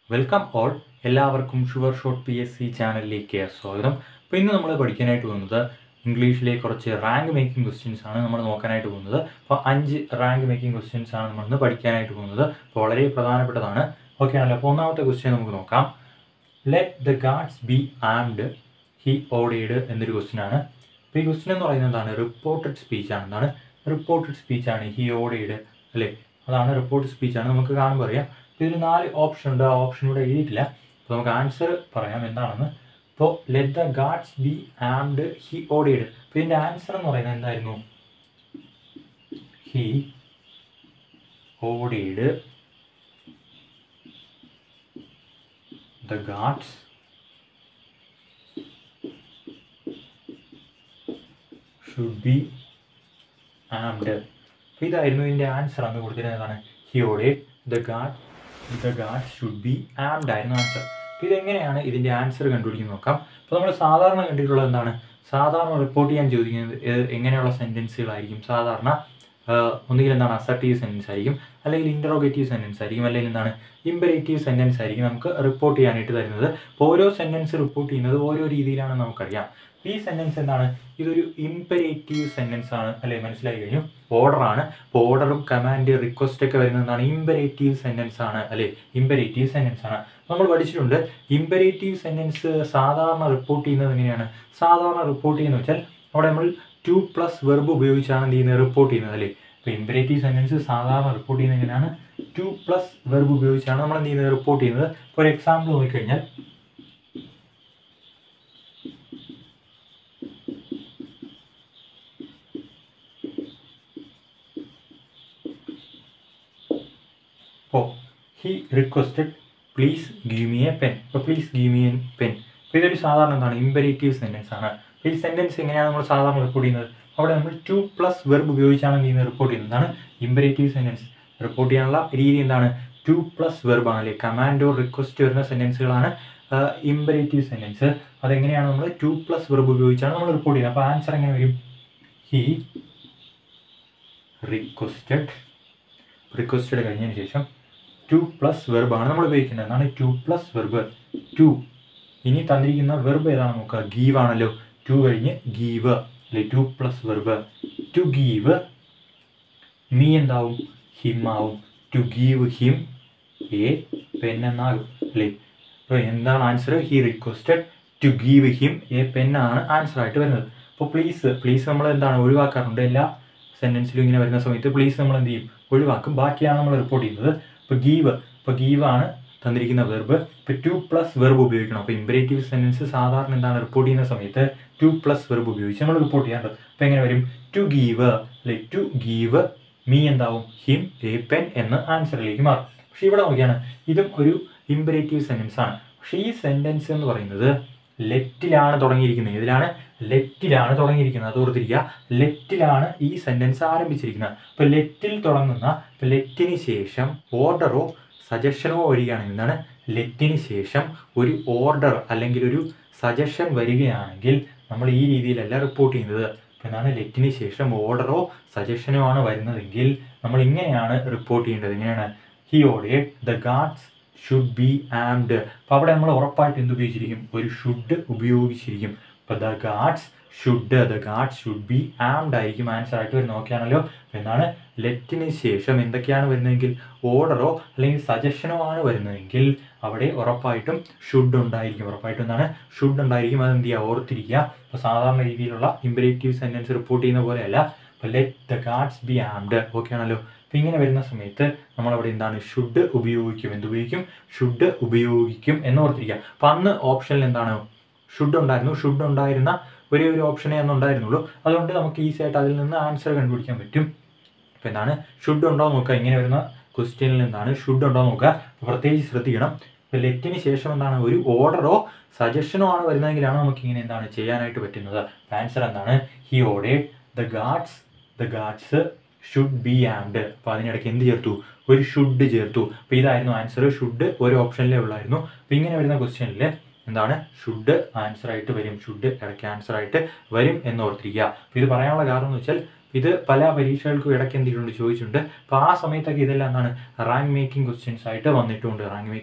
welcome all എല്ലാവർക്കും sure shot P S C ചാനലിലേക്ക് സ്വാഗതം അപ്പോൾ ഇന്ന് നമ്മൾ പഠിക്കാനായിട്ട് പോകുന്നത് ഇംഗ്ലീഷിലെ കുറച്ച് റാങ്ക് മേക്കിംഗ് ക്വസ്റ്റ്യൻസ് ആണ് നമ്മൾ നോക്കാനായിട്ട് പോകുന്നത് അപ്പോൾ അഞ്ച് റാങ്ക് മേക്കിംഗ് ക്വസ്റ്റ്യൻസ് ആണ് നമ്മൾ ഇന്ന് പഠിക്കാനായിട്ട് പോകുന്നത് അപ്പോൾ വളരെ പ്രധാനപ്പെട്ടതാണ് ഓക്കെ ആണല്ലോ അപ്പോൾ ഒന്നാമത്തെ ക്വസ്റ്റ്യൻ നമുക്ക് നോക്കാം let the guards be armed he ordered എന്നൊരു ക്വസ്റ്റ്യൻ ആണ് അപ്പോൾ ഈ ക്വസ്റ്റ്യൻ എന്ന് പറയുന്നത് എന്താണ് റിപ്പോർട്ടഡ് സ്പീച്ച് ആണ് എന്താണ് റിപ്പോർട്ടഡ് സ്പീച്ച് ആണ് ഹി ഓർഡേഡ് അല്ലേ അതാണ് റിപ്പോർട്ടഡ് സ്പീച്ച് ആണ് നമുക്ക് കാണുമ്പോൾ അറിയാം അപ്പോൾ ഇതിൽ നാല് ഓപ്ഷൻ ഉണ്ട് ആ ഓപ്ഷൻ ഇവിടെ എഴുതിയിട്ടില്ല അപ്പോൾ നമുക്ക് ആൻസർ പറയാം എന്താണെന്ന് ഇപ്പോൾ let the guards be armed he ordered അപ്പോൾ ഇതിൻ്റെ ആൻസർ എന്ന് പറയുന്നത് എന്തായിരുന്നു he ordered the guards should be armed അപ്പോൾ ഇതായിരുന്നു ഇതിൻ്റെ ആൻസർ അന്ന് കൊടുത്തിരുന്നതാണ് he ordered the guard the guard should be armed ആയിരുന്നു ആൻസർ അപ്പോൾ ഇതെങ്ങനെയാണ് ഇതിൻ്റെ ആൻസർ കണ്ടുപിടിക്കുന്നത് നോക്കാം അപ്പോൾ നമ്മൾ സാധാരണ കണ്ടിട്ടുള്ളത് എന്താണ് സാധാരണ റിപ്പോർട്ട് ചെയ്യാൻ ചോദിക്കുന്നത് ഏത് എങ്ങനെയുള്ള സെൻറ്റൻസുകളായിരിക്കും സാധാരണ ആഹ്, ഒന്നുകിൽ എന്താണ് അസർട്ടീവ് സെൻറ്റൻസ് ആയിരിക്കും അല്ലെങ്കിൽ ഇൻറ്ററോഗേറ്റീവ് സെൻറ്റൻസ് ആയിരിക്കും അല്ലെങ്കിൽ എന്താണ് ഇമ്പരേറ്റീവ് സെൻറ്റൻസ് ആയിരിക്കും നമുക്ക് റിപ്പോർട്ട് ചെയ്യാനായിട്ട് തരുന്നത് അപ്പോൾ ഓരോ സെൻറ്റൻസ് റിപ്പോർട്ട് ചെയ്യുന്നത് ഓരോ രീതിയിലാണ് നമുക്കറിയാം ഈ സെൻറ്റൻസ് എന്താണ് ഇതൊരു ഇമ്പരേറ്റീവ് സെൻറ്റൻസ് ആണ് അല്ലേ മനസ്സിലായി കഴിഞ്ഞു ഓർഡർ ആണ് അപ്പോൾ ഓർഡറും കമാൻഡ് റിക്വസ്റ്റ് ഒക്കെ വരുന്നത് എന്താണ് ഇമ്പരേറ്റീവ് സെൻറ്റൻസ് ആണ് അല്ലേ ഇമ്പരേറ്റീവ് സെൻറ്റൻസ് ആണ് നമ്മൾ പഠിച്ചിട്ടുണ്ട് ഇമ്പരേറ്റീവ് സെൻറ്റൻസ് സാധാരണ റിപ്പോർട്ട് ചെയ്യുന്നത് എങ്ങനെയാണ് സാധാരണ റിപ്പോർട്ട് ചെയ്യുന്നത് വെച്ചാൽ അവിടെ നമ്മൾ ടു പ്ലസ് വെർബ് ഉപയോഗിച്ചാണ് എന്ത് ചെയ്യുന്നത് റിപ്പോർട്ട് ചെയ്യുന്നത് അല്ലേ ഇപ്പോൾ ഇമ്പരേറ്റീവ് സെൻറ്റൻസ് സാധാരണ റിപ്പോർട്ട് ചെയ്യുന്നത് എങ്ങനെയാണ് ടു പ്ലസ് വെർബ് ഉപയോഗിച്ചാണ് നമ്മൾ എന്ത് ചെയ്യുന്നത് റിപ്പോർട്ട് ചെയ്യുന്നത് ഫോർ എക്സാമ്പിൾ നോക്കിക്കഴിഞ്ഞാൽ അപ്പോൾ he requested please give me a pen അപ്പോൾ please give me a pen അപ്പോൾ ഇതൊരു സാധാരണ എന്താണ് ഇമ്പരേറ്റീവ് സെൻറ്റൻസ് ആണ് അപ്പോൾ ഈ സെൻറ്റൻസ് എങ്ങനെയാണ് നമ്മൾ സാധാരണ റിപ്പോർട്ട് ചെയ്യുന്നത് അവിടെ നമ്മൾ ടു പ്ലസ് വെർബ് ഉപയോഗിച്ചാണ് എന്ത് ചെയ്യുന്നത് റിപ്പോർട്ട് ചെയ്യുന്നത് എന്താണ് ഇമ്പരേറ്റീവ് സെൻറ്റൻസ് റിപ്പോർട്ട് ചെയ്യാനുള്ള രീതി എന്താണ് ടു പ്ലസ് വെർബ് ആണ് അല്ലേ കമാൻഡോ റിക്വസ്റ്റ് വരുന്ന സെൻറ്റൻസുകളാണ് ഇമ്പരേറ്റീവ് സെൻറ്റൻസ് അതെങ്ങനെയാണ് നമ്മൾ ടു പ്ലസ് വെർബ് ഉപയോഗിച്ചാണ് നമ്മൾ റിപ്പോർട്ട് ചെയ്യുന്നത് അപ്പോൾ ആൻസർ എങ്ങനെ വരും ഹി റിക്വസ്റ്റഡ് റിക്വസ്റ്റഡ് കഴിഞ്ഞതിന് ശേഷം ടു പ്ലസ് വെർബാണ് നമ്മൾ ഉപയോഗിക്കേണ്ടത് എന്നാണ് ടു പ്ലസ് വെർബ് ടു ഇനി തന്നിരിക്കുന്ന വെർബ് ഏതാണ് നോക്കുക ഗീവ് ആണല്ലോ ടു കഴിഞ്ഞ് ഗീവ് അല്ലെ to plus verb to give me എന്താവും ഹിം ആവും to give him a pen എന്നാകും അല്ലേ അപ്പോൾ എന്താണ് answer he requested to give him a pen ആണ് ആൻസർ ആയിട്ട് വരുന്നത് അപ്പോൾ പ്ലീസ് പ്ലീസ് നമ്മൾ എന്താണ് ഒഴിവാക്കാറുണ്ട് എല്ലാ സെൻറ്റൻസിലും ഇങ്ങനെ വരുന്ന സമയത്ത് പ്ലീസ് നമ്മൾ എന്ത് ചെയ്യും ഒഴിവാക്കും ബാക്കിയാണ് നമ്മൾ റിപ്പോർട്ട് ചെയ്യുന്നത് ഇപ്പോൾ ഗീവ് ഇപ്പോൾ ഗീവ് ആണ് തന്നിരിക്കുന്ന വെർബ് ഇപ്പോൾ ടു പ്ലസ് വെർബ് ഉപയോഗിക്കണം അപ്പോൾ ഇമ്പരേറ്റീവ് സെൻറ്റൻസ് സാധാരണ എന്താണ് റിപ്പോർട്ട് ചെയ്യുന്ന സമയത്ത് ടു പ്ലസ് വെർബ് ഉപയോഗിച്ച് നമ്മൾ റിപ്പോർട്ട് ചെയ്യാറുണ്ട് അപ്പോൾ എങ്ങനെ വരും ടു ഗീവ് അല്ലെ ടു ഗീവ് മീ എന്താവും ഹിം എ പെൻ എന്ന് ആൻസറിലേക്ക് മാറും പക്ഷേ ഇവിടെ നോക്കിയാണ് ഇതും ഒരു ഇമ്പരേറ്റീവ് സെൻറ്റൻസ് ആണ് പക്ഷേ ഈ സെൻറ്റൻസ് എന്ന് പറയുന്നത് ലെറ്റിലാണ് തുടങ്ങിയിരിക്കുന്നത് ഇതിലാണ് ലെറ്റിലാണ് തുടങ്ങിയിരിക്കുന്നത് അത് ഓർത്തിരിക്കുക ലെറ്റിലാണ് ഈ സെൻറ്റൻസ് ആരംഭിച്ചിരിക്കുന്നത് അപ്പോൾ ലെറ്റിൽ തുടങ്ങുന്ന ഇപ്പോൾ ലെറ്റിന് ശേഷം ഓർഡറോ സജഷനോ വരികയാണെങ്കിൽ എന്താണ് ലെറ്റിന് ശേഷം ഒരു ഓർഡർ അല്ലെങ്കിൽ ഒരു സജഷൻ വരികയാണെങ്കിൽ നമ്മൾ ഈ രീതിയിലല്ല റിപ്പോർട്ട് ചെയ്യുന്നത് അപ്പോൾ എന്താണ് ലെറ്റിന് ശേഷം ഓർഡറോ സജഷനോ ആണ് വരുന്നതെങ്കിൽ നമ്മൾ ഇങ്ങനെയാണ് റിപ്പോർട്ട് ചെയ്യേണ്ടത് ഇങ്ങനെയാണ് he ordered the guards should be armed അപ്പോൾ അവിടെ നമ്മൾ ഉറപ്പായിട്ട് എന്ത് ഉപയോഗിച്ചിരിക്കും ഒരു ഷുഡ് ഉപയോഗിച്ചിരിക്കും അപ്പോൾ the guards should the guards should be armed ആയിരിക്കും ആൻസർ ആയിട്ട് വരുന്നത് നോക്കിയാണല്ലോ എന്നാണ് ലെറ്റിന് ശേഷം എന്തൊക്കെയാണ് വരുന്നതെങ്കിൽ ഓർഡറോ അല്ലെങ്കിൽ സജഷനോ ആണ് വരുന്നതെങ്കിൽ അവിടെ ഉറപ്പായിട്ടും ഷുഡ് ഉണ്ടായിരിക്കും ഉറപ്പായിട്ടും എന്താണ് ഷുഡ് ഉണ്ടായിരിക്കും അത് എന്ത് ചെയ്യുക ഓർത്തിരിക്കുക അപ്പോൾ സാധാരണ രീതിയിലുള്ള ഇമ്പരേറ്റീവ് സെൻറ്റൻസ് റിപ്പോർട്ട് ചെയ്യുന്ന പോലെയല്ല അപ്പോൾ let the guards be armed okay ആണല്ലോ അപ്പോൾ ഇങ്ങനെ വരുന്ന സമയത്ത് നമ്മളവിടെ എന്താണ് ഷുഡ് ഉപയോഗിക്കും എന്തുപയോഗിക്കും ഷുഡ് ഉപയോഗിക്കും എന്ന് ഓർത്തിരിക്കുക അപ്പോൾ അന്ന് ഓപ്ഷനിൽ എന്താണ് ഷുഡ് ഉണ്ടായിരുന്നു ഷുഡ് ഉണ്ടായിരുന്ന ഒരേ ഒരു ഓപ്ഷനേ അന്ന് ഉണ്ടായിരുന്നുള്ളൂ അതുകൊണ്ട് നമുക്ക് ഈസി ആയിട്ട് അതിൽ നിന്ന് ആൻസർ കണ്ടുപിടിക്കാൻ പറ്റും അപ്പോൾ എന്താണ് ഷുഡ് ഉണ്ടോ എന്ന് നോക്കുക ഇങ്ങനെ വരുന്ന ക്വസ്റ്റ്യനിൽ എന്താണ് ഷുഡ് ഉണ്ടോ എന്ന് നോക്കുക അപ്പോൾ പ്രത്യേകിച്ച് ശ്രദ്ധിക്കണം ഇപ്പോൾ ലെറ്റിന് ശേഷം എന്താണ് ഒരു ഓർഡറോ സജഷനോ ആണ് വരുന്നതെങ്കിലാണ് നമുക്ക് ഇങ്ങനെ എന്താണ് ചെയ്യാനായിട്ട് പറ്റുന്നത് ആൻസർ എന്താണ് he ordered the guards the guards should be armed അപ്പോൾ അതിനിടയ്ക്ക് എന്ത് ചേർത്തു ഒരു ഷുഡ് ചേർത്തു അപ്പോൾ ഇതായിരുന്നു ആൻസർ ഷുഡ് ഒരു ഓപ്ഷനിലേ ഉള്ളായിരുന്നു അപ്പോൾ ഇങ്ങനെ വരുന്ന ക്വസ്റ്റ്യനിൽ എന്താണ് ഷുഡ് ആൻസർ ആയിട്ട് വരും ഷുഡ് ഇടയ്ക്ക് ആൻസർ ആയിട്ട് വരും എന്ന് ഓർത്തിരിക്കുക അപ്പോൾ ഇത് പറയാനുള്ള കാരണം എന്ന് വെച്ചാൽ ഇത് പല പരീക്ഷകൾക്കും ഇടയ്ക്ക് എന്തിട്ടുണ്ട് ചോദിച്ചിട്ടുണ്ട് അപ്പോൾ ആ സമയത്തൊക്കെ ഇതെല്ലാം എന്താണ് റാങ്ക് മേക്കിംഗ് ക്വസ്റ്റ്യൻസ് ആയിട്ട് വന്നിട്ടുണ്ട് റാങ്ക് മേക്കിംഗ്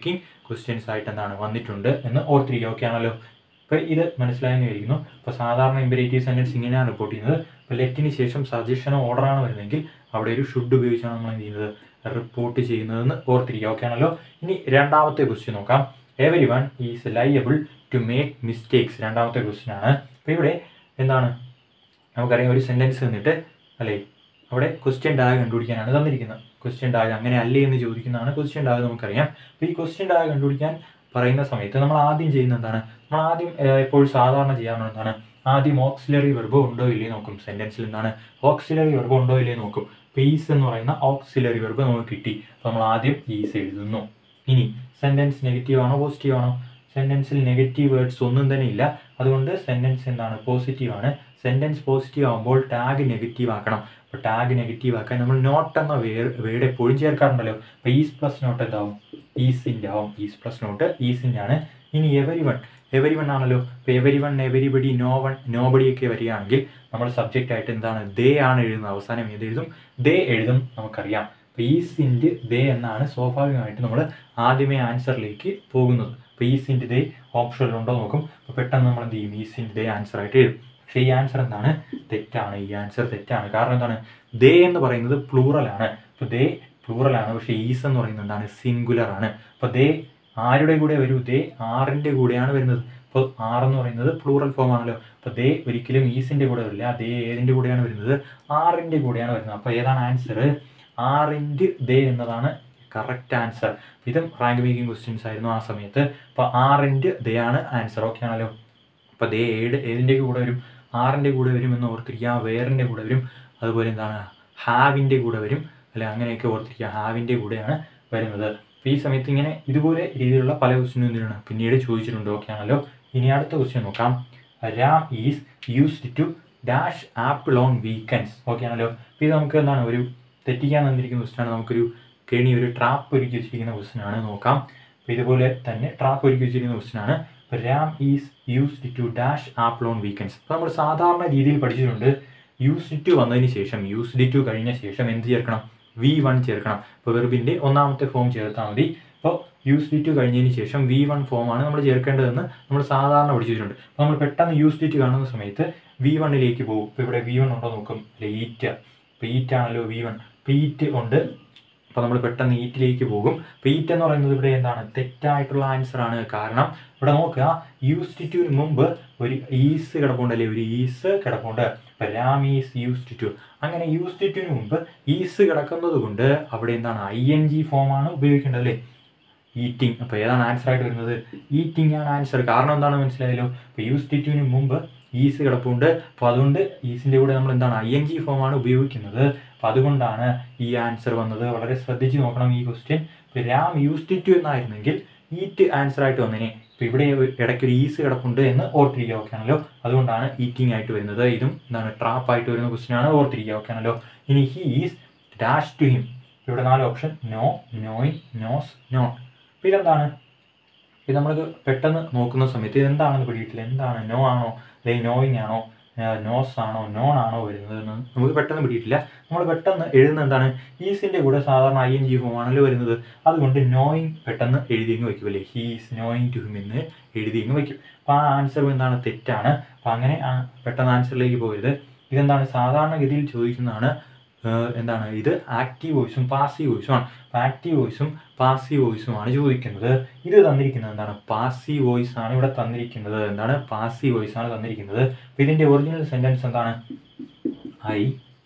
ക്വസ്റ്റ്യൻസ് ആയിട്ട് എന്താണ് വന്നിട്ടുണ്ട് എന്ന് ഓർത്തിരിക്കുക ഓക്കെ ആണല്ലോ അപ്പോൾ ഇത് മനസ്സിലായെന്ന് വിചാരിക്കുന്നു അപ്പോൾ സാധാരണ ഇമ്പരേറ്റീവ് സെൻറ്റൻസ് ഇങ്ങനെയാണ് റിപ്പോർട്ട് ചെയ്യുന്നത് അപ്പോൾ ലെറ്റിന് ശേഷം സജഷനോ ഓർഡറാണ് വരുന്നതെങ്കിൽ അവിടെ ഒരു ഷുഡ് ഉപയോഗിച്ചാണ് നമ്മൾ എന്ത് ചെയ്യുന്നത് റിപ്പോർട്ട് ചെയ്യുന്നതെന്ന് ഓർത്തിരിക്കുക ഓക്കെ ആണല്ലോ ഇനി രണ്ടാമത്തെ ക്വസ്റ്റ്യൻ നോക്കാം everyone is liable to make mistakes രണ്ടാമത്തെ ക്വസ്റ്റ്യൻ ആണ് അപ്പോൾ ഇവിടെ എന്താണ് നമുക്കറിയാം ഒരു സെൻറ്റൻസ് തന്നിട്ട് അല്ലേ അവിടെ ക്വസ്റ്റ്യൻ ടാഗ് കണ്ടുപിടിക്കാനാണ് തന്നിരിക്കുന്നത് ക്വസ്റ്റ്യൻ ടാഗ് അങ്ങനെ അല്ലേ എന്ന് ചോദിക്കുന്നതാണ് ക്വസ്റ്റ്യൻ ടാഗ് നമുക്കറിയാം അപ്പോൾ ഈ ക്വസ്റ്റ്യൻ ടാഗ് കണ്ടുപിടിക്കാൻ പറയുന്ന സമയത്ത് നമ്മൾ ആദ്യം ചെയ്യുന്ന എന്താണ് നമ്മൾ ആദ്യം ഏഹ്, എപ്പോഴും സാധാരണ ചെയ്യാറുണ്ട് എന്താണ് ആദ്യം ഓക്സിലറി വെർബ് ഉണ്ടോ ഇല്ലേ നോക്കും സെൻറ്റൻസിൽ എന്താണ് ഓക്സിലറി വെർബ് ഉണ്ടോ ഇല്ലേ നോക്കും പീസ് എന്ന് പറയുന്ന ഓക്സിലറി വെർബ് നമുക്ക് കിട്ടി അപ്പോൾ നമ്മൾ ആദ്യം ഈസ് എഴുതുന്നു ഇനി സെൻറ്റൻസ് നെഗറ്റീവ് ആണോ പോസിറ്റീവ് ആണോ സെൻറ്റൻസിൽ നെഗറ്റീവ് വേർഡ്സ് ഒന്നും തന്നെ ഇല്ല അതുകൊണ്ട് സെൻറ്റൻസ് എന്താണ് പോസിറ്റീവ് ആണ് സെൻറ്റൻസ് പോസിറ്റീവ് ആകുമ്പോൾ ടാഗ് നെഗറ്റീവ് ആക്കണം അപ്പോൾ ടാഗ് നെഗറ്റീവ് ആക്കാൻ നമ്മൾ നോട്ട് എന്ന വേർഡ് എപ്പോഴും ചേർക്കാറുണ്ടല്ലോ അപ്പോൾ ഈസ് പ്ലസ് നോട്ട് എന്താവും ഈസിൻ്റെ ആവും ഈസ് പ്ലസ് നോട്ട് ഈസിൻ്റെ ആണ് ഇനി എവരി വൺ എവരി വൺ ആണല്ലോ ഇപ്പോൾ everyone everybody no one nobody ഒക്കെ വരികയാണെങ്കിൽ നമ്മൾ സബ്ജക്റ്റ് ആയിട്ട് എന്താണ് ദേ ആണ് എഴുതുന്നത് അവസാനം ഏത് എഴുതും ദേ എഴുതും നമുക്കറിയാം അപ്പോൾ ഈസിൻ്റെ ദേ എന്നാണ് സ്വാഭാവികമായിട്ട് നമ്മൾ ആദ്യമേ ആൻസറിലേക്ക് പോകുന്നത് അപ്പോൾ ഈസിൻ്റെ ദേ ഓപ്ഷനിലുണ്ടോ നോക്കും അപ്പോൾ പെട്ടെന്ന് നമ്മൾ എന്ത് ചെയ്യും ഈസിൻ്റെ ദേ ആൻസർ ആയിട്ട് എഴുതും പക്ഷേ ഈ ആൻസർ എന്താണ് തെറ്റാണ് ഈ ആൻസർ തെറ്റാണ് കാരണം എന്താണ് ദേ എന്ന് പറയുന്നത് പ്ലൂറലാണ് അപ്പോൾ ദേ പ്ലൂറലാണ് പക്ഷേ ഈസ് എന്ന് പറയുന്നത് എന്താണ് സിംഗുലർ ആണ് അപ്പോൾ ദേ ആരുടെ കൂടെ വരൂ ദേ ആറിൻ്റെ കൂടെയാണ് വരുന്നത് അപ്പോൾ ആർ എന്ന് പറയുന്നത് പ്ലൂറൽ ഫോം ആണല്ലോ അപ്പോൾ ദേ ഒരിക്കലും ഈസിൻ്റെ കൂടെ വരില്ല ദേ ഏതിൻ്റെ കൂടെയാണ് വരുന്നത് ആറിൻ്റെ കൂടെയാണ് വരുന്നത് അപ്പോൾ ഏതാണ് ആൻസർ ആറിൻ്റെ ദേ എന്നതാണ് കറക്റ്റ് ആൻസർ ഇതും റാങ്ക് മേക്കിംഗ് ക്വസ്റ്റ്യൻസ് ആയിരുന്നു ആ സമയത്ത് അപ്പോൾ ആറിൻ്റെ ദേ ആണ് ആൻസർ ഓക്കെ ആണല്ലോ അപ്പോൾ ദേ ഏഴ് ഏതിൻ്റെ കൂടെ വരും ആറിൻ്റെ കൂടെ വരും എന്ന് ഓർത്തിരിക്കുക വേറിൻ്റെ കൂടെ വരും അതുപോലെ എന്താണ് ഹാവിൻ്റെ കൂടെ വരും അല്ലെ അങ്ങനെയൊക്കെ ഓർത്തിരിക്കുക ഹാവിൻ്റെ കൂടെയാണ് വരുന്നത് അപ്പോൾ ഈ സമയത്ത് ഇങ്ങനെ ഇതുപോലെ രീതിയിലുള്ള പല ക്വസ്റ്റ്യനും എന്തിനാണ് പിന്നീട് ചോദിച്ചിട്ടുണ്ട് ഓക്കെ ആണല്ലോ ഇനി അടുത്ത ക്വസ്റ്റ്യൻ നോക്കാം Ram is used to dash apple on weekends okay ആണല്ലോ അപ്പോൾ ഇത് നമുക്ക് എന്താണ് ഒരു തെറ്റിക്കാൻ തന്നിരിക്കുന്ന ക്വസ്റ്റ്യൻ ആണ് നമുക്കൊരു കെണി ഒരു ട്രാപ്പ് ഒരുക്കി വെച്ചിരിക്കുന്ന ക്വസ്റ്റ്യൻ ആണ് നോക്കാം അപ്പോൾ ഇതുപോലെ തന്നെ ട്രാപ്പ് ഒരുക്കി വെച്ചിരിക്കുന്ന ക്വസ്റ്റ്യൻ ആണ് അപ്പോൾ Ram is used to dash apple on weekends അപ്പോൾ നമ്മൾ സാധാരണ രീതിയിൽ പഠിച്ചിട്ടുണ്ട് യൂസ്ഡ് ടു വന്നതിന് ശേഷം യൂസ്ഡ് ടു കഴിഞ്ഞ ശേഷം എന്ത് ചേർക്കണം വി വൺ ചേർക്കണം ഇപ്പോൾ വെർബിൻ്റെ ഒന്നാമത്തെ ഫോം ചേർത്താൽ മതി അപ്പോൾ യൂസ് ടു കഴിഞ്ഞതിന് ശേഷം വി വൺ ഫോമാണ് നമ്മൾ ചേർക്കേണ്ടതെന്ന് നമ്മൾ സാധാരണ പഠിച്ചിട്ടുണ്ട് അപ്പോൾ നമ്മൾ പെട്ടെന്ന് യൂസ് ടു കാണുന്ന സമയത്ത് വി വണ്ണിലേക്ക് പോകും ഇപ്പോൾ ഇവിടെ വി വൺ ഉണ്ടോ നോക്കും അല്ലെ ഈറ്റ് ഇപ്പോൾ ഈറ്റ് ആണല്ലോ വി വൺ അപ്പോൾ ഈറ്റ് ഉണ്ട് അപ്പോൾ നമ്മൾ പെട്ടെന്ന് ഈറ്റിലേക്ക് പോകും അപ്പോൾ ഈറ്റ് എന്ന് പറയുന്നത് ഇവിടെ എന്താണ് തെറ്റായിട്ടുള്ള ആൻസർ ആണ് കാരണം ഇവിടെ നോക്കുക യൂസ്ഡ് ടുവിന് മുമ്പ് ഒരു ഈസ് കിടപ്പുണ്ട് അല്ലേ ഒരു ഈസ് കിടപ്പുണ്ട് അപ്പോൾ രാം ഈസ് യൂസ്ഡ് ടു അങ്ങനെ യൂസ്ഡ് ടുവിന് മുമ്പ് ഈസ് കിടക്കുന്നത് കൊണ്ട് അവിടെ എന്താണ് ഐ എൻ ജി ഫോമാണ് ഉപയോഗിക്കേണ്ടത് അല്ലേ ഈറ്റിംഗ് അപ്പോൾ ഏതാണ് ആൻസർ ആയിട്ട് വരുന്നത് ഈറ്റിംഗ് ആണ് ആൻസർ കാരണം എന്താണ് മനസ്സിലായല്ലോ ഇപ്പോൾ യൂസ്ഡ് ടുവിന് മുമ്പ് ഈസ് കിടപ്പുണ്ട് അപ്പോൾ അതുകൊണ്ട് ഈസിൻ്റെ കൂടെ നമ്മൾ എന്താണ് ഐ എൻ ജി ഫോമാണ് ഉപയോഗിക്കുന്നത് അപ്പോൾ അതുകൊണ്ടാണ് ഈ ആൻസർ വന്നത് വളരെ ശ്രദ്ധിച്ച് നോക്കണം ഈ ക്വസ്റ്റ്യൻ ഇപ്പോൾ രാം യൂസ്ഡ് ടു എന്നായിരുന്നെങ്കിൽ ഈറ്റ് ആൻസർ ആയിട്ട് വന്നേനെ ഇപ്പോൾ ഇവിടെ ഇടയ്ക്ക് ഒരു ഈസ് കിടപ്പുണ്ട് എന്ന് ഓർത്തിരിക്കുക ഓക്കെ ആണല്ലോ അതുകൊണ്ടാണ് ഈറ്റിംഗ് ആയിട്ട് വരുന്നത് ഇതും എന്താണ് ട്രാപ്പ് ആയിട്ട് വരുന്ന ക്വസ്റ്റ്യൻ ആണ് ഓർത്തിരിക്കുക ഓക്കെ ആണല്ലോ ഇനി he is dash to him ഇവിടെ നാല് option know knowing knows not അപ്പോൾ ഇതെന്താണ് ഇത് നമ്മൾ പെട്ടെന്ന് നോക്കുന്ന സമയത്ത് ഇതെന്താണെന്ന് പിടിയിട്ടില്ല എന്താണ് നോ ആണോ അല്ലെങ്കിൽ നോയിങ് ആണോ നോസ് ആണോ നോൺ ആണോ വരുന്നത് എന്ന് നമുക്ക് പെട്ടെന്ന് പിടിയിട്ടില്ല നമ്മൾ പെട്ടെന്ന് എഴുതുന്ന എന്താണ് ഈസിൻ്റെ കൂടെ സാധാരണ ഐ എൻ ജി ഫോം ആണല്ലോ വരുന്നത് അതുകൊണ്ട് നോയിങ് പെട്ടെന്ന് എഴുതിയങ്ങ് വയ്ക്കും അല്ലേ ഹീസ് നോയിങ് ടു ഹിം എന്ന് എഴുതിയങ്ങ് വയ്ക്കും അപ്പോൾ ആ ആൻസർ എന്താണ് തെറ്റാണ് അപ്പോൾ അങ്ങനെ ആ പെട്ടെന്ന് ആൻസറിലേക്ക് പോകരുത് ഇതെന്താണ് സാധാരണഗതിയിൽ ചോദിക്കുന്നതാണ് ഏഹ് എന്താണ് ഇത് ആക്റ്റീവ് വോയിസും പാസീവ് വോയിസും ആണ് അപ്പോൾ ആക്റ്റീവ് വോയിസും പാസീവ് വോയിസുമാണ് ചോദിക്കുന്നത് ഇത് തന്നിരിക്കുന്നത് എന്താണ് പാസീവ് വോയിസ് ആണ് ഇവിടെ തന്നിരിക്കുന്നത് എന്താണ് പാസീവ് വോയിസ് ആണ് തന്നിരിക്കുന്നത് അപ്പോൾ ഇതിൻ്റെ ഒറിജിനൽ സെൻറ്റൻസ് എന്താണ് ഐ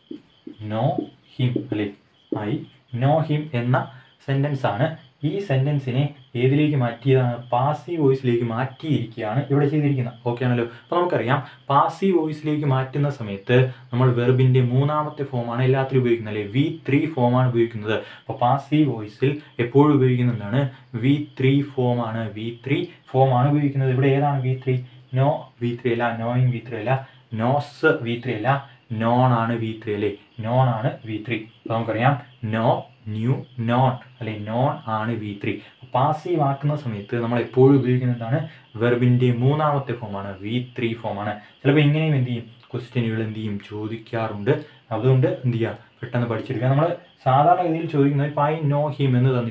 നോ ഹിം അല്ലേ ഐ നോ ഹിം എന്ന സെൻറ്റൻസ് ആണ് ഈ സെൻറ്റൻസിനെ ഏതിലേക്ക് മാറ്റിയതാണ് പാസീവ് വോയിസിലേക്ക് മാറ്റിയിരിക്കുകയാണ് ഇവിടെ ചെയ്തിരിക്കുന്നത് ഓക്കെ ആണല്ലോ അപ്പോൾ നമുക്കറിയാം പാസീവ് വോയിസിലേക്ക് മാറ്റുന്ന സമയത്ത് നമ്മൾ വെർബിൻ്റെ മൂന്നാമത്തെ ഫോമാണ് എല്ലാത്തിലും ഉപയോഗിക്കുന്നത് അല്ലേ വി ത്രീ ഫോമാണ് ഉപയോഗിക്കുന്നത് അപ്പോൾ പാസീവ് വോയിസിൽ എപ്പോഴും ഉപയോഗിക്കുന്നതാണ് വി ത്രീ ഫോമാണ് വി ത്രീ ഫോമാണ് ഉപയോഗിക്കുന്നത് ഇവിടെ ഏതാണ് V three know V three അല്ല നോയിങ് വി ത്രീ അല്ല നോസ് വി ത്രീ അല്ല നോൺ ആണ് വി ത്രീ അല്ലേ നോൺ ആണ് വി ത്രീ അപ്പോൾ നമുക്കറിയാം നോ ന്യൂ നോൺ അല്ലെ നോൺ ആണ് വി ത്രീ പാസീവ് ആക്കുന്ന സമയത്ത് നമ്മൾ എപ്പോഴും ഉപയോഗിക്കുന്നത് എന്താണ് വെർബിൻ്റെ മൂന്നാമത്തെ ഫോമാണ് വി ത്രീ ഫോമാണ് ചിലപ്പോൾ ഇങ്ങനെയും എന്ത് ചെയ്യും ക്വസ്റ്റ്യനുകൾ എന്ത് ചെയ്യും ചോദിക്കാറുണ്ട് അതുകൊണ്ട് എന്ത് ചെയ്യുക പെട്ടെന്ന് പഠിച്ചെടുക്കുക നമ്മൾ സാധാരണ ഗതിയിൽ ചോദിക്കുന്നത് ഇപ്പോൾ ഐ നോ ഹിം എന്ന് തന്നിട്ട്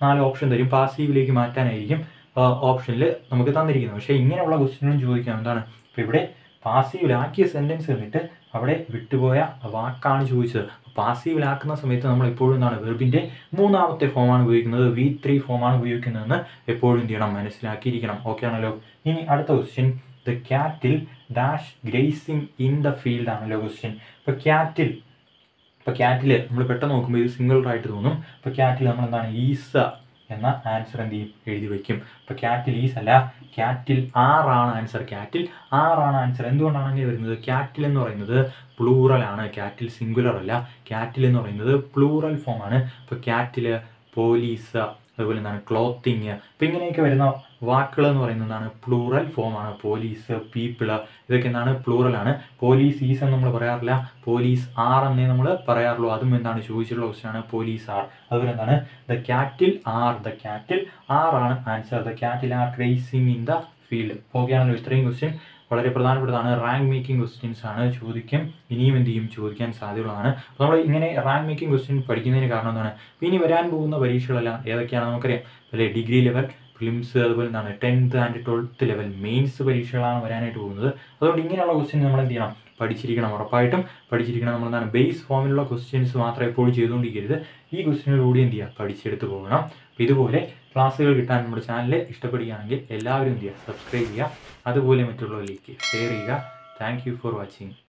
നാല് ഓപ്ഷൻ തരും പാസീവിലേക്ക് മാറ്റാനായിരിക്കും ഓപ്ഷനിൽ നമുക്ക് തന്നിരിക്കുന്നത് പക്ഷേ ഇങ്ങനെയുള്ള ക്വസ്റ്റ്യനും ചോദിക്കാം എന്താണ് ഇപ്പോൾ ഇവിടെ പാസീവിലാക്കിയ സെൻറ്റൻസ് കണ്ടിട്ട് അവിടെ വിട്ടുപോയ വാക്കാണ് ചോദിച്ചത് പാസീവിലാക്കുന്ന സമയത്ത് നമ്മൾ എപ്പോഴും എന്താണ് വെർബിൻ്റെ മൂന്നാമത്തെ ഫോമാണ് ഉപയോഗിക്കുന്നത് വി ത്രീ ഫോമാണ് ഉപയോഗിക്കുന്നതെന്ന് എപ്പോഴും എന്ത് ചെയ്യണം മനസ്സിലാക്കിയിരിക്കണം ഓക്കെ ആണല്ലോ ഇനി അടുത്ത question the cattle dash grazing in the field ആണല്ലോ ക്വസ്റ്റ്യൻ ഇപ്പോൾ ക്യാറ്റിൽ ഇപ്പോൾ ക്യാറ്റിൽ നമ്മൾ പെട്ടെന്ന് നോക്കുമ്പോൾ ഇത് സിംഗിൾ ആയിട്ട് തോന്നും ഇപ്പോൾ ക്യാറ്റിൽ നമ്മൾ എന്താണ് ഈസ എന്ന ആൻസർ എന്ത് ചെയ്യും എഴുതി വയ്ക്കും ഇപ്പോൾ ക്യാറ്റിൽ ഈസ് അല്ല ക്യാറ്റിൽ ആറാണ് ആൻസർ ക്യാറ്റിൽ ആറാണ് ആൻസർ എന്തുകൊണ്ടാണ് അങ്ങനെ വരുന്നത് ക്യാറ്റിൽ എന്ന് പറയുന്നത് പ്ലൂറൽ ആണ് ക്യാറ്റിൽ സിംഗുലർ അല്ല ക്യാറ്റിൽ എന്ന് പറയുന്നത് പ്ലൂറൽ ഫോം ആണ് ഇപ്പോൾ ക്യാറ്റിൽ പോലീസ് അതുപോലെ എന്താണ് ക്ലോത്തിങ് ഇപ്പം ഇങ്ങനെയൊക്കെ വരുന്ന വാക്കുകൾ എന്ന് പറയുന്നത് എന്താണ് പ്ലൂറൽ ഫോമാണ് പോലീസ് പീപ്പിള് ഇതൊക്കെ എന്താണ് പ്ലൂറൽ ആണ് പോലീസ് ഈസ് എന്ന് നമ്മൾ പറയാറില്ല പോലീസ് ആർ എന്നേ നമ്മൾ പറയാറുള്ളൂ അതും എന്താണ് ചോദിച്ചിട്ടുള്ള ക്വസ്റ്റ്യൻ ആണ് പോലീസ് ആർ അതുപോലെ എന്താണ് the cattle are the cattle are ആണ് answer the cattle are grazing in the field ഓക്കെയാണല്ലോ ഇത്രയും ക്വസ്റ്റ്യൻ വളരെ പ്രധാനപ്പെട്ടതാണ് റാങ്ക് മേക്കിംഗ് ക്വസ്റ്റ്യൻസ് ആണ് ചോദിക്കും ഇനിയും എന്ത് ചെയ്യും ചോദിക്കാൻ സാധ്യതയുള്ളതാണ് അപ്പോൾ നമ്മൾ ഇങ്ങനെ റാങ്ക് മേക്കിംഗ് ക്വസ്റ്റ്യൻ പഠിക്കുന്നതിന് കാരണം എന്താണ് അപ്പോൾ ഇനി വരാൻ പോകുന്ന പരീക്ഷകളെല്ലാം ഏതൊക്കെയാണ് നമുക്കറിയാം അല്ലെ ഡിഗ്രി ലെവൽ ഫിലിംസ് അതുപോലെ എന്താണ് tenth and twelfth level mains പരീക്ഷകളാണ് വരാനായിട്ട് പോകുന്നത് അതുകൊണ്ട് ഇങ്ങനെയുള്ള ക്വസ്റ്റ്യൻ നമ്മൾ എന്ത് ചെയ്യണം പഠിച്ചിരിക്കണം ഉറപ്പായിട്ടും പഠിച്ചിരിക്കണം നമ്മൾ എന്താണ് ബേസ് ഫോമിലുള്ള ക്വസ്റ്റ്യൻസ് മാത്രം എപ്പോഴും ചെയ്തുകൊണ്ടിരിക്കരുത് ഈ ക്വസ്റ്റ്യനുകൂടി എന്ത് ചെയ്യുക പഠിച്ചെടുത്ത് പോകണം അപ്പോൾ ഇതുപോലെ ക്ലാസ്സുകൾ കിട്ടാൻ നമ്മുടെ ചാനൽ ഇഷ്ടപ്പെടുകയാണെങ്കിൽ എല്ലാവരും എന്ത് ചെയ്യുക സബ്സ്ക്രൈബ് ചെയ്യുക അതുപോലെ മറ്റുള്ളവരിലേക്ക് ഷെയർ ചെയ്യുക താങ്ക് യു ഫോർ വാച്ചിങ്